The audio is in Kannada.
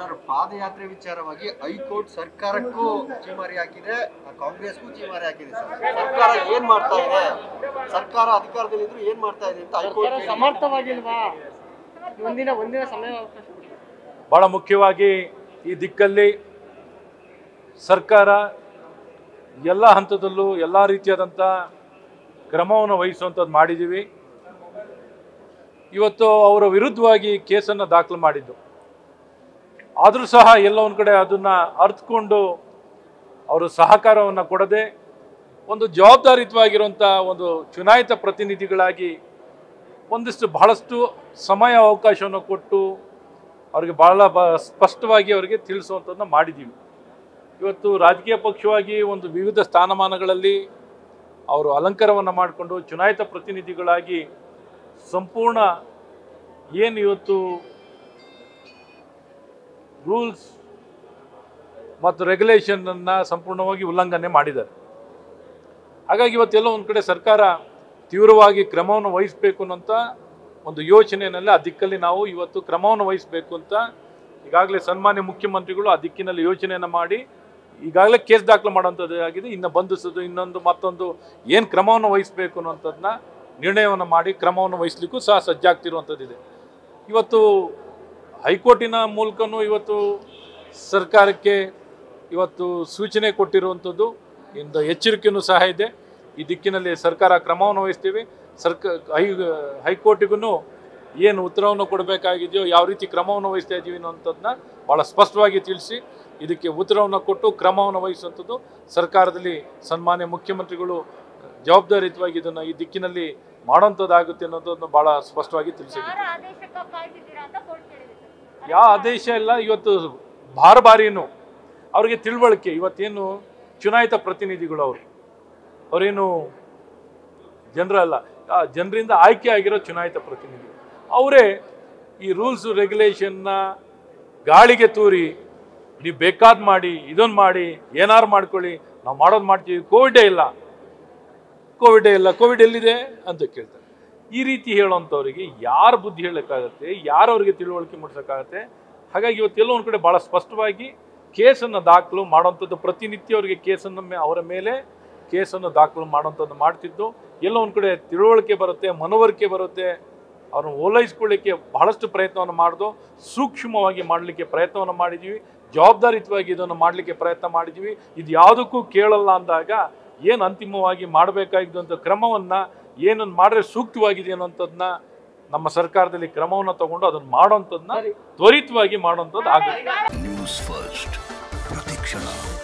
ಸರ್ ಪಾದಯಾತ್ರೆ ವಿಚಾರವಾಗಿ ಹೈಕೋರ್ಟ್ ಸರ್ಕಾರಕ್ಕೂ ಚೀಮಾರಿ ಹಾಕಿದೆ ಕಾಂಗ್ರೆಸ್ಗೂ ಚೀಮಾರಿ ಹಾಕಿದೆ ಸರ್ ಸರ್ಕಾರ ಏನ್ ಮಾಡ್ತಾ ಇದೆ ಸರ್ಕಾರ ಅಧಿಕಾರದಲ್ಲಿದ್ರು ಏನ್ ಮಾಡ್ತಾ ಇದೆ ಅಂತ ಹೈಕೋರ್ಟ್ ಸರ್ಕಾರ ಸಮರ್ಥವಾಗಿಲ್ವಾ ಒಂದಿನ ಒಂದಿನ ಸಮಯ ಅವಕಾಶ ಕೊಡಿ. ಭಾಳ ಮುಖ್ಯವಾಗಿ ಈ ದಿಕ್ಕಲ್ಲಿ ಸರ್ಕಾರ ಎಲ್ಲ ಹಂತದಲ್ಲೂ ಎಲ್ಲ ರೀತಿಯಾದಂಥ ಕ್ರಮವನ್ನು ವಹಿಸುವಂಥದ್ದು ಮಾಡಿದ್ದೀವಿ ಇವತ್ತು ಅವರ ವಿರುದ್ಧವಾಗಿ ಕೇಸನ್ನು ದಾಖಲು ಮಾಡಿದ್ದು ಆದರೂ ಸಹ ಎಲ್ಲ ಒಂದು ಕಡೆ ಅದನ್ನು ಅರ್ಥಕೊಂಡು ಅವರು ಸಹಕಾರವನ್ನು ಕೊಡದೆ ಒಂದು ಜವಾಬ್ದಾರಿಯುತವಾಗಿರುವಂಥ ಒಂದು ಚುನಾಯಿತ ಪ್ರತಿನಿಧಿಗಳಾಗಿ ಒಂದಿಷ್ಟು ಬಹಳಷ್ಟು ಸಮಯ ಅವಕಾಶವನ್ನು ಕೊಟ್ಟು ಅವರಿಗೆ ಬಹಳ ಬ ಸ್ಪಷ್ಟವಾಗಿ ಅವರಿಗೆ ತಿಳಿಸುವಂಥದ್ದನ್ನ ಮಾಡಿದ್ದೀವಿ ಇವತ್ತು ರಾಜಕೀಯ ಪಕ್ಷವಾಗಿ ಒಂದು ವಿವಿಧ ಸ್ಥಾನಮಾನಗಳಲ್ಲಿ ಅವರು ಅಲಂಕಾರವನ್ನು ಮಾಡಿಕೊಂಡು ಚುನಾಯಿತ ಪ್ರತಿನಿಧಿಗಳಾಗಿ ಸಂಪೂರ್ಣ ಏನು ಇವತ್ತು ರೂಲ್ಸ್ ಮತ್ತು ರೆಗ್ಯುಲೇಷನನ್ನು ಸಂಪೂರ್ಣವಾಗಿ ಉಲ್ಲಂಘನೆ ಮಾಡಿದ್ದಾರೆ ಹಾಗಾಗಿ ಇವತ್ತೆಲ್ಲ ಒಂದು ಕಡೆ ಸರ್ಕಾರ ತೀವ್ರವಾಗಿ ಕ್ರಮವನ್ನು ವಹಿಸಬೇಕು ಅನ್ನೋಂಥ ಒಂದು ಯೋಚನೆಯಲ್ಲಿ ಆ ದಿಕ್ಕಲ್ಲಿ ನಾವು ಇವತ್ತು ಕ್ರಮವನ್ನು ವಹಿಸಬೇಕು ಅಂತ ಈಗಾಗಲೇ ಸನ್ಮಾನ್ಯ ಮುಖ್ಯಮಂತ್ರಿಗಳು ಆ ದಿಕ್ಕಿನಲ್ಲಿ ಯೋಚನೆಯನ್ನು ಮಾಡಿ ಈಗಾಗಲೇ ಕೇಸ್ ದಾಖಲು ಮಾಡುವಂಥದ್ದು ಆಗಿದೆ ಇನ್ನು ಬಂಧಿಸೋದು ಇನ್ನೊಂದು ಮತ್ತೊಂದು ಏನು ಕ್ರಮವನ್ನು ವಹಿಸಬೇಕು ಅನ್ನೋಂಥದ್ದನ್ನ ನಿರ್ಣಯವನ್ನು ಮಾಡಿ ಕ್ರಮವನ್ನು ವಹಿಸಲಿಕ್ಕೂ ಸಹ ಸಜ್ಜಾಗ್ತಿರುವಂಥದ್ದಿದೆ ಇವತ್ತು ಹೈಕೋರ್ಟಿನ ಮೂಲಕನೂ ಇವತ್ತು ಸರ್ಕಾರಕ್ಕೆ ಇವತ್ತು ಸೂಚನೆ ಕೊಟ್ಟಿರುವಂಥದ್ದು ಇಂದ ಎಚ್ಚರಿಕೆಯೂ ಸಹ ಇದೆ ಈ ದಿಕ್ಕಿನಲ್ಲಿ ಸರ್ಕಾರ ಕ್ರಮವನ್ನು ವಹಿಸ್ತೀವಿ ಸರ್ಕ ಹೈ ಹೈಕೋರ್ಟಿಗೂ ಏನು ಉತ್ತರವನ್ನು ಕೊಡಬೇಕಾಗಿದೆಯೋ ಯಾವ ರೀತಿ ಕ್ರಮವನ್ನು ವಹಿಸ್ತಾ ಇದ್ದೀವಿ ಅನ್ನೋಂಥದ್ದನ್ನ ಭಾಳ ಸ್ಪಷ್ಟವಾಗಿ ತಿಳಿಸಿ ಇದಕ್ಕೆ ಉತ್ತರವನ್ನು ಕೊಟ್ಟು ಕ್ರಮವನ್ನು ವಹಿಸುವಂಥದ್ದು ಸರ್ಕಾರದಲ್ಲಿ ಸನ್ಮಾನ್ಯ ಮುಖ್ಯಮಂತ್ರಿಗಳು ಜವಾಬ್ದಾರಿಯುತವಾಗಿ ಇದನ್ನು ಈ ದಿಕ್ಕಿನಲ್ಲಿ ಮಾಡೋಂಥದ್ದಾಗುತ್ತೆ ಅನ್ನೋದನ್ನು ಭಾಳ ಸ್ಪಷ್ಟವಾಗಿ ತಿಳಿಸಿದ್ದಾರೆ ಯಾರ ಆದೇಶಕ್ಕ ಕಾಯ್ತಿದ್ದೀರಾ ಅಂತ ಕೋರ್ಟ್ ಕೇಳಿದೆ ಸರ್ ಯಾವ ಆದೇಶ ಇಲ್ಲ ಇವತ್ತು ಭಾರ ಬಾರಿನು ಅವ್ರಿಗೆ ತಿಳುವಳಿಕೆ ಇವತ್ತೇನು ಚುನಾಯಿತ ಪ್ರತಿನಿಧಿಗಳು ಅವರು ಅವರೇನು ಜನರಲ್ಲ ಆ ಜನರಿಂದ ಆಯ್ಕೆ ಆಗಿರೋ ಚುನಾಯಿತ ಪ್ರತಿನಿಧಿಗಳು ಅವರೇ ಈ ರೂಲ್ಸ್ ರೆಗ್ಯುಲೇಷನ್ನ ಗಾಳಿಗೆ ತೂರಿ ನೀವು ಬೇಕಾದ್ ಮಾಡಿ ಇದೊಂದು ಮಾಡಿ ಏನಾರು ಮಾಡ್ಕೊಳ್ಳಿ ನಾವು ಮಾಡೋದು ಮಾಡ್ತೀವಿ ಕೋವಿಡೇ ಇಲ್ಲ ಕೋವಿಡ್ ಇಲ್ಲ ಕೋವಿಡ್ ಎಲ್ಲಿದೆ ಅಂತ ಕೇಳ್ತಾರೆ ಈ ರೀತಿ ಹೇಳೋಂಥವ್ರಿಗೆ ಯಾರು ಬುದ್ಧಿ ಹೇಳೋಕ್ಕಾಗತ್ತೆ ಯಾರು ಅವ್ರಿಗೆ ತಿಳುವಳಿಕೆ ಮೂಡಿಸೋಕ್ಕಾಗತ್ತೆ ಹಾಗಾಗಿ ಇವತ್ತೆಲ್ಲ ಒಂದು ಕಡೆ ಭಾಳ ಸ್ಪಷ್ಟವಾಗಿ ಕೇಸನ್ನು ದಾಖಲು ಮಾಡೋಂಥದ್ದು ಪ್ರತಿನಿತ್ಯ ಅವರಿಗೆ ಕೇಸನ್ನು ಮೇ- ಅವರ ಮೇಲೆ ಕೇಸನ್ನು ದಾಖಲು ಮಾಡೋಂಥದ್ದು ಮಾಡ್ತಿದ್ದು ಎಲ್ಲ ಒಂದು ಕಡೆ ತಿಳುವಳಿಕೆ ಬರುತ್ತೆ ಮನವರಿಕೆ ಬರುತ್ತೆ ಅವ್ರನ್ನ ಓಲೈಸ್ಕೊಳ್ಳಿಕ್ಕೆ ಬಹಳಷ್ಟು ಪ್ರಯತ್ನವನ್ನು ಮಾಡಿದು ಸೂಕ್ಷ್ಮವಾಗಿ ಮಾಡಲಿಕ್ಕೆ ಪ್ರಯತ್ನವನ್ನು ಮಾಡಿದ್ದೀವಿ ಜವಾಬ್ದಾರಿಯುತವಾಗಿ ಇದನ್ನು ಮಾಡಲಿಕ್ಕೆ ಪ್ರಯತ್ನ ಮಾಡಿದ್ದೀವಿ ಇದು ಯಾವುದಕ್ಕೂ ಕೇಳಲ್ಲ ಅಂದಾಗ ಏನು ಅಂತಿಮವಾಗಿ ಮಾಡಬೇಕಾಗಿದ್ದಂಥ ಕ್ರಮವನ್ನು ಏನನ್ನು ಮಾಡಿದ್ರೆ ಸೂಕ್ತವಾಗಿದೆ ಅನ್ನೋಂಥದ್ದನ್ನ ನಮ್ಮ ಸರ್ಕಾರದಲ್ಲಿ ಕ್ರಮವನ್ನು ತಗೊಂಡು ಅದನ್ನು ಮಾಡೋಂಥದ್ದನ್ನ ತ್ವರಿತವಾಗಿ ಮಾಡೋಂಥದ್ದು ಆಗುತ್ತೆ ನ್ಯೂಸ್ ಫಸ್ಟ್ ಪ್ರತಿಕ್ಷಣ